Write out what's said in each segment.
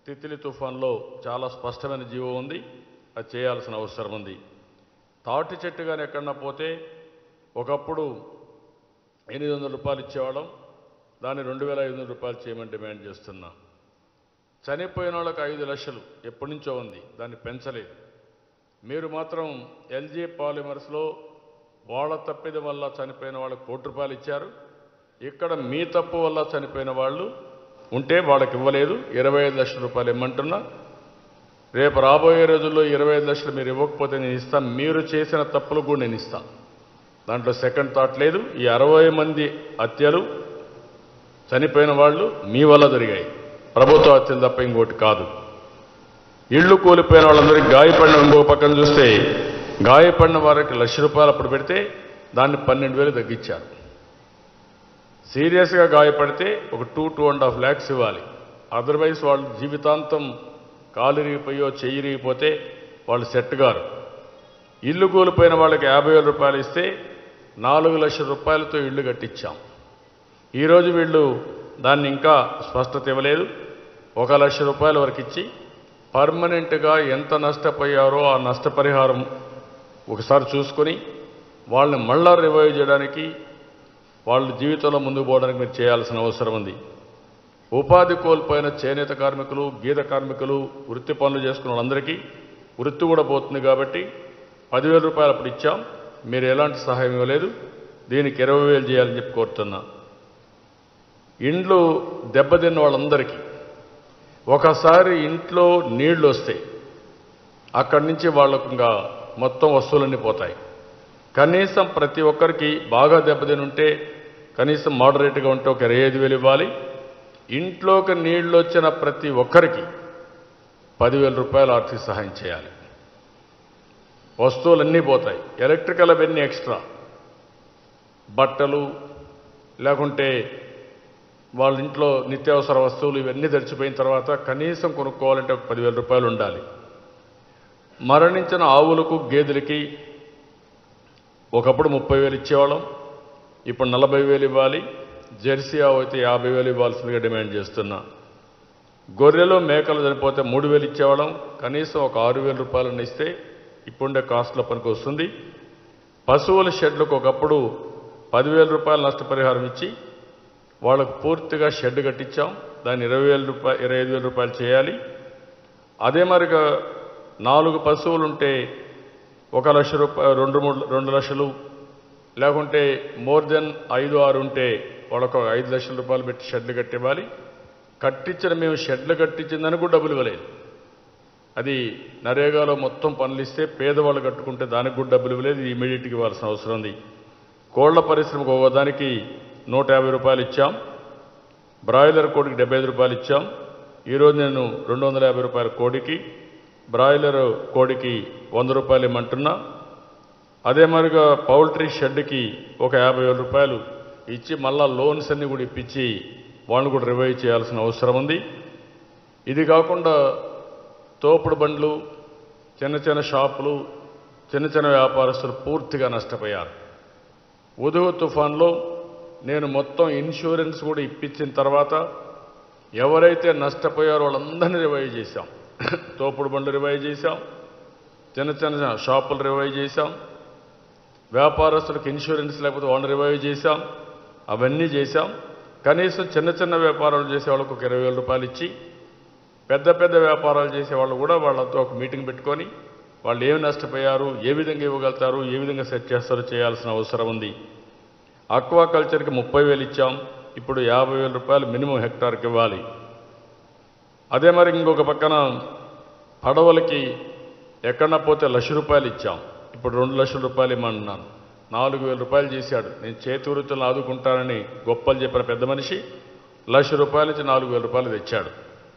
తిత్లీ తుఫాన్లో చాలా స్పష్టమైన జీవో ఉంది అది చేయాల్సిన అవసరం ఉంది తాటి చెట్టు కానీ ఎక్కడన్నా పోతే ఒకప్పుడు ఎనిమిది వందల రూపాయలు ఇచ్చేవాళ్ళం దాన్ని రెండు వేల ఐదు వందల రూపాయలు చేయమని డిమాండ్ చేస్తున్నా చనిపోయిన వాళ్ళకి ఐదు లక్షలు ఎప్పటి నుంచో ఉంది దాన్ని పెంచలేదు మీరు మాత్రం ఎల్జీ పాలిమర్స్లో వాళ్ళ తప్పిద వల్ల చనిపోయిన వాళ్ళకి కోటి రూపాయలు ఇచ్చారు ఇక్కడ మీ తప్పు వల్ల చనిపోయిన వాళ్ళు ఉంటే వాళ్ళకి ఇవ్వలేదు ఇరవై ఐదు లక్షల రూపాయలు ఇమ్మంటున్నా రేపు రాబోయే రోజుల్లో ఇరవై ఐదు లక్షలు మీరు ఇవ్వకపోతే నేను ఇస్తాను మీరు చేసిన తప్పులు కూడా నేను ఇస్తాను దాంట్లో సెకండ్ థాట్ లేదు ఈ అరవై మంది హత్యలు చనిపోయిన వాళ్ళు మీ వల్ల జరిగాయి ప్రభుత్వ హత్యలు తప్ప ఇంకోటి కాదు ఇళ్ళు కూలిపోయిన వాళ్ళందరికీ గాయపడిన ఇంకో పక్కన చూస్తే గాయపడిన వారికి లక్ష రూపాయలు అప్పుడు పెడితే దాన్ని పన్నెండు వేలు తగ్గించారు సీరియస్గా గాయపడితే ఒక two two and half lakhs ఇవ్వాలి అదర్వైజ్ వాళ్ళు జీవితాంతం కాలు ఇరిగిపోయో చెయ్యి ఇరిగిపోతే వాళ్ళు సెట్ గారు ఇల్లు కూలిపోయిన వాళ్ళకి యాభై వేల రూపాయలు ఇస్తే నాలుగు లక్షల రూపాయలతో ఇల్లు కట్టించాం ఈరోజు వీళ్ళు దాన్ని ఇంకా స్పష్టత ఇవ్వలేదు ఒక లక్ష రూపాయల వరకు ఇచ్చి పర్మనెంట్గా ఎంత నష్టపోయారో ఆ నష్టపరిహారం ఒకసారి చూసుకొని వాళ్ళని మళ్ళా రివైవ్ చేయడానికి వాళ్ళ జీవితంలో ముందుకు పోవడానికి మీరు చేయాల్సిన అవసరం ఉంది ఉపాధి కోల్పోయిన చేనేత కార్మికులు గీత కార్మికులు వృత్తి పనులు చేసుకున్న వాళ్ళందరికీ వృత్తి కూడా పోతుంది కాబట్టి పదివేల రూపాయలు అప్పుడు ఇచ్చాం మీరు ఎలాంటి సహాయం ఇవ్వలేదు దీనికి ఇరవై వేలు చేయాలని చెప్పి కోరుతున్నా ఇండ్లు దెబ్బతిన్న వాళ్ళందరికీ ఒకసారి ఇంట్లో నీళ్లు వస్తాయి అక్కడి నుంచి వాళ్ళకు ఇంకా మొత్తం వస్తువులన్నీ పోతాయి కనీసం ప్రతి ఒక్కరికి బాగా దెబ్బతిని ఉంటే కనీసం మోడరేట్గా ఉంటే ఒక ఇరవై ఐదు వేలు ఇవ్వాలి ఇంట్లోకి నీళ్లు వచ్చిన ప్రతి ఒక్కరికి పదివేల రూపాయలు ఆర్థిక సహాయం చేయాలి వస్తువులన్నీ పోతాయి ఎలక్ట్రికల్ అవన్నీ ఎక్స్ట్రా బట్టలు లేకుంటే వాళ్ళ ఇంట్లో నిత్యావసర వస్తువులు ఇవన్నీ తెరిచిపోయిన తర్వాత కనీసం కొనుక్కోవాలంటే ఒక పదివేల రూపాయలు ఉండాలి మరణించిన ఆవులకు గేదెలకి ఒకప్పుడు ముప్పై వేలు ఇచ్చేవాళ్ళం ఇప్పుడు నలభై వేలు ఇవ్వాలి జెర్సీ ఆవు అయితే యాభై వేలు ఇవ్వాల్సిందిగా డిమాండ్ చేస్తున్నా గొర్రెలు మేకలు చనిపోతే మూడు వేలు ఇచ్చేవాళ్ళం కనీసం ఒక ఆరు వేల రూపాయలను ఇస్తే ఇప్పుడుండే కాస్ట్లో పనికి వస్తుంది పశువుల షెడ్లకు ఒకప్పుడు పదివేల రూపాయల నష్టపరిహారం ఇచ్చి వాళ్ళకు పూర్తిగా షెడ్ కట్టించాం దాన్ని ఇరవై వేల రూపాయలు ఇరవై ఐదు వేల రూపాయలు చేయాలి అదే మరిగా నాలుగు పశువులు ఉంటే ఒక లక్ష రూపాయలు రెండు మూడు రెండు లక్షలు లేకుంటే మోర్ దెన్ ఐదు ఆరు ఉంటే వాళ్ళకు ఒక ఐదు లక్షల రూపాయలు పెట్టి షెడ్లు కట్టివ్వాలి కట్టించిన మేము షెడ్లు కట్టించిందని కూడా డబ్బులు ఇవ్వలేదు అది నరేగాలో మొత్తం పనులు ఇస్తే పేదవాళ్ళు కట్టుకుంటే దానికి కూడా డబ్బులు ఇవ్వలేదు ఇది ఇమీడియట్గా ఇవ్వాల్సిన అవసరం ఉంది కోళ్ల పరిశ్రమకు ఒకదానికి నూట యాభై రూపాయలు ఇచ్చాం బ్రాయిలర్ కోడికి డెబ్బై ఐదు రూపాయలు ఇచ్చాం ఈరోజు నేను రెండు వందల యాభై రూపాయల కోడికి బ్రాయిలర్ కోడికి వంద రూపాయలు ఇమ్మంటున్నా అదే మరిగా పౌల్ట్రీ షెడ్కి ఒక యాభై వేల రూపాయలు ఇచ్చి మళ్ళా లోన్స్ అన్ని కూడా ఇప్పించి వాళ్ళని కూడా రివైవ్ చేయాల్సిన అవసరం ఉంది ఇది కాకుండా తోపుడు బండ్లు చిన్న చిన్న షాపులు చిన్న చిన్న వ్యాపారస్తులు పూర్తిగా నష్టపోయారు ఉదుగు తుఫాన్లో నేను మొత్తం ఇన్సూరెన్స్ కూడా ఇప్పించిన తర్వాత ఎవరైతే నష్టపోయారో వాళ్ళందరినీ రివైవ్ చేశాం తోపుడు బండ్లు రివైవ్ చేశాం చిన్న చిన్న షాపులు రివైవ్ చేశాం వ్యాపారస్తులకు ఇన్సూరెన్స్ లేకపోతే వాళ్ళని రివైవ్ చేశాం అవన్నీ చేశాం కనీసం చిన్న చిన్న వ్యాపారాలు చేసే వాళ్ళకు ఒక ఇరవై వేల రూపాయలు ఇచ్చి పెద్ద పెద్ద వ్యాపారాలు చేసే వాళ్ళు కూడా వాళ్ళతో ఒక మీటింగ్ పెట్టుకొని వాళ్ళు ఏమి నష్టపోయారు ఏ విధంగా ఇవ్వగలుగుతారు ఏ విధంగా సెట్ చేస్తారో చేయాల్సిన అవసరం ఉంది అక్వా కల్చర్కి ముప్పై వేలు ఇచ్చాం ఇప్పుడు యాభై వేల రూపాయలు మినిమం హెక్టార్కి ఇవ్వాలి అదే మరి ఇంకొక పక్కన పడవలకి ఎక్కడన్నా పోతే లక్ష రూపాయలు ఇచ్చాం ఇప్పుడు రెండు లక్షల రూపాయలు ఇమ్మన్నాను నాలుగు వేల రూపాయలు చేశాడు నేను చేతి వృత్తులను ఆదుకుంటానని గొప్పలు చెప్పిన పెద్ద మనిషి లక్ష రూపాయల నుంచి నాలుగు వేల రూపాయలు తెచ్చాడు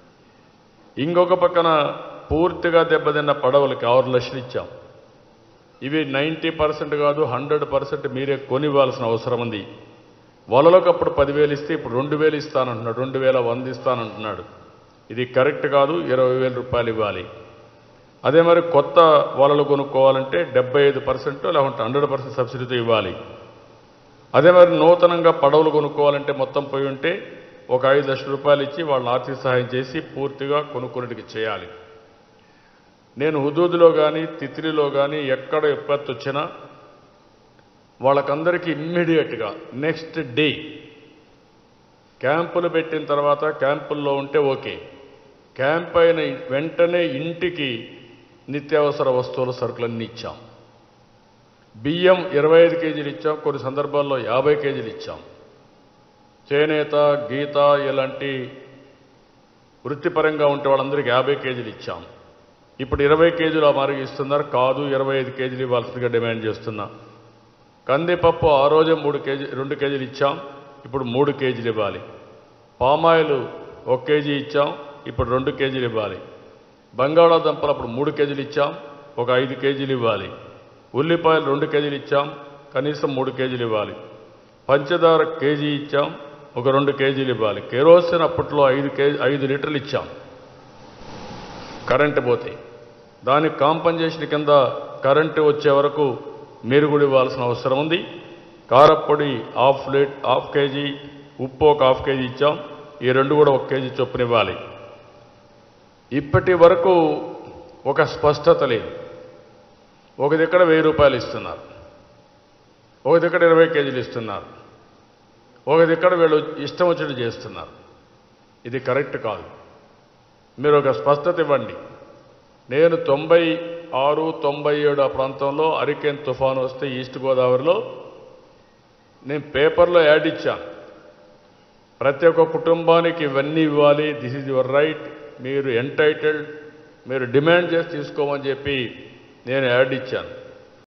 ఇంకొక పక్కన పూర్తిగా దెబ్బతిన్న పడవలకి ఆరు లక్షలు ఇచ్చాం ఇవి నైంటీ పర్సెంట్ కాదు హండ్రెడ్ పర్సెంట్ మీరే కొనివ్వాల్సిన అవసరం ఉంది వలలకు అప్పుడు పదివేలు ఇస్తే ఇప్పుడు రెండు వేలు ఇస్తానంటున్నాడు రెండు వేల వంద ఇస్తానంటున్నాడు ఇది కరెక్ట్ కాదు ఇరవై వేల రూపాయలు ఇవ్వాలి అదే మరి కొత్త వలలు కొనుక్కోవాలంటే డెబ్బై ఐదు పర్సెంట్ లేకుంటే హండ్రెడ్ పర్సెంట్ సబ్సిడీతో ఇవ్వాలి అదే మరి నూతనంగా పడవలు కొనుక్కోవాలంటే మొత్తం పోయి ఉంటే ఒక ఐదు లక్షల రూపాయలు ఇచ్చి వాళ్ళని ఆర్థిక సహాయం చేసి పూర్తిగా కొనుక్కునేటికి చేయాలి నేను హుదూదులో కానీ తిత్రిలో కానీ ఎక్కడ విపత్తు వచ్చినా వాళ్ళకందరికీ ఇమ్మీడియట్గా నెక్స్ట్ డే క్యాంపులు పెట్టిన తర్వాత క్యాంపుల్లో ఉంటే ఓకే క్యాంప్ అయిన వెంటనే ఇంటికి నిత్యావసర వస్తువుల సరుకులన్నీ ఇచ్చాం బియ్యం ఇరవై ఐదు కేజీలు ఇచ్చాం కొన్ని సందర్భాల్లో యాభై కేజీలు ఇచ్చాం చేనేత గీత ఇలాంటి వృత్తిపరంగా ఉంటే వాళ్ళందరికీ యాభై కేజీలు ఇచ్చాం ఇప్పుడు ఇరవై కేజీలు ఆ మారిగి ఇస్తున్నారు కాదు ఇరవై ఐదు కేజీలు ఇవ్వాల్సిందిగా డిమాండ్ చేస్తున్నా కందిపప్పు ఆ రోజే మూడు కేజీ రెండు కేజీలు ఇచ్చాం ఇప్పుడు మూడు కేజీలు ఇవ్వాలి పామాయిల్ ఒక కేజీ ఇచ్చాం ఇప్పుడు రెండు కేజీలు ఇవ్వాలి బంగాళాదుంపలు అప్పుడు మూడు కేజీలు ఇచ్చాం ఒక ఐదు కేజీలు ఇవ్వాలి ఉల్లిపాయలు రెండు కేజీలు ఇచ్చాం కనీసం మూడు కేజీలు ఇవ్వాలి పంచదార కేజీ ఇచ్చాం ఒక రెండు కేజీలు ఇవ్వాలి కెరోసిన్ అప్పట్లో ఐదు కేజీ ఐదు లీటర్లు ఇచ్చాం కరెంటు పోతే దానికి కాంపన్సేషన్ కింద కరెంటు వచ్చే వరకు మీరు కూడా ఇవ్వాల్సిన అవసరం ఉంది కారప్పొడి హాఫ్ లీట్ హాఫ్ కేజీ ఉప్పు ఒక హాఫ్ కేజీ ఇచ్చాం ఈ రెండు కూడా ఒక కేజీ చొప్పున ఇవ్వాలి ఇప్పటి వరకు ఒక స్పష్టత లేదు ఒక దగ్గర వెయ్యి రూపాయలు ఇస్తున్నారు ఒక దగ్గర ఇరవై కేజీలు ఇస్తున్నారు ఒక దగ్గర వీళ్ళు ఇష్టం వచ్చినట్టు చేస్తున్నారు ఇది కరెక్ట్ కాదు మీరు ఒక స్పష్టత ఇవ్వండి నేను తొంభై ఆరు తొంభై ఏడు ఆ ప్రాంతంలో అరికేన్ తుఫాను వస్తే ఈస్ట్ గోదావరిలో నేను పేపర్లో యాడ్ ఇచ్చాను ప్రతి ఒక్క కుటుంబానికి ఇవన్నీ ఇవ్వాలి దిస్ ఈజ్ యువర్ రైట్ మీరు ఎంటైటిల్డ్ మీరు డిమాండ్ చేసి తీసుకోమని చెప్పి నేను యాడ్ ఇచ్చాను